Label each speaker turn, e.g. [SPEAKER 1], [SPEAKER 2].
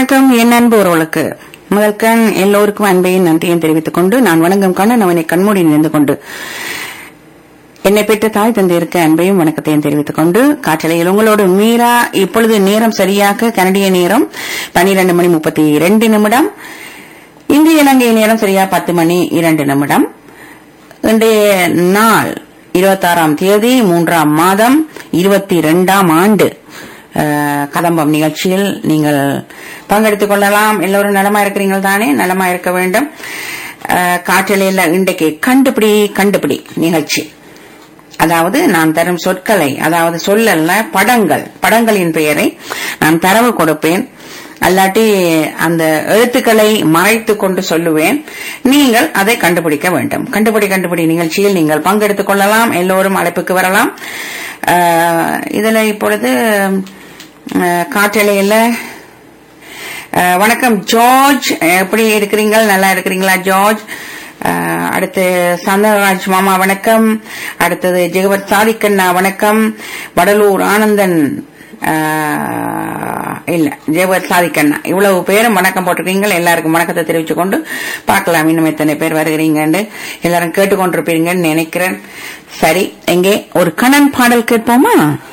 [SPEAKER 1] வணக்கம் என் அன்பு உறவுகளுக்கு முதல் கண் எல்லோருக்கும் அன்பையும் நன்றியும் தெரிவித்துக் கொண்டு நான் வணங்கும் கண்ணன் அவனை கண்மூடி நின்று கொண்டு என்னை பெற்ற தாய் தந்தையருக்கு அன்பையும் வணக்கத்தையும் தெரிவித்துக் கொண்டு காற்றலையில் உங்களோடு மீரா இப்பொழுது நேரம் சரியாக கனடிய நேரம் பனிரெண்டு மணி முப்பத்தி இரண்டு நிமிடம் இந்திய இலங்கை நேரம் சரியா பத்து மணி இரண்டு நிமிடம் இன்றைய நாள் இருபத்தாறாம் தேதி மூன்றாம் மாதம் இருபத்தி இரண்டாம் ஆண்டு அஹ், கதம்பம் நிகழ்ச்சியில் நீங்கள் பங்கெடுத்துக் கொள்ளலாம் எல்லோரும் நலமா இருக்கிறீர்கள் தானே நலமா இருக்க வேண்டும் அஹ், காற்றலையில் இன்றைக்கு கண்டுபிடி கண்டுபிடி நிகழ்ச்சி அதாவது நான் தரும் சொற்களை அதாவது சொல்லல்ல படங்கள் படங்களின் பெயரை நான் தரவு கொடுப்பேன் அல்லாட்டி அந்த எழுத்துக்களை மறைத்து கொண்டு சொல்லுவேன் நீங்கள் அதை கண்டுபிடிக்க வேண்டும் கண்டுபிடி கண்டுபிடி நிகழ்ச்சியில் நீங்கள் பங்கெடுத்துக் கொள்ளலாம் எல்லோரும் அழைப்புக்கு வரலாம் அஹ், இதுல இப்பொழுது அஹ், காற்றலையில அஹ், வணக்கம் ஜார்ஜ் எப்படி இருக்கிறீங்க நல்லா இருக்கிறீங்களா ஜார்ஜ் அஹ், அடுத்து சந்தனராஜ் மாமா வணக்கம் அடுத்தது ஜெகவத் சாதிக்கண்ணா வணக்கம் வடலூர் ஆனந்தன் அஹ், இல்ல ஜெகவத் சாதிக்கண்ணா இவ்வளவு பேரும் வணக்கம் போட்டிருக்கீங்க எல்லாருக்கும் வணக்கத்தை தெரிவித்துக் கொண்டு பார்க்கலாம் இன்னும் எத்தனை பேர் வருகிறீங்கன்னு எல்லாரும் கேட்டுக்கொண்டிருப்பீங்கன்னு நினைக்கிறேன் சரி எங்கே ஒரு கண்ணன் பாடல் கேட்போமா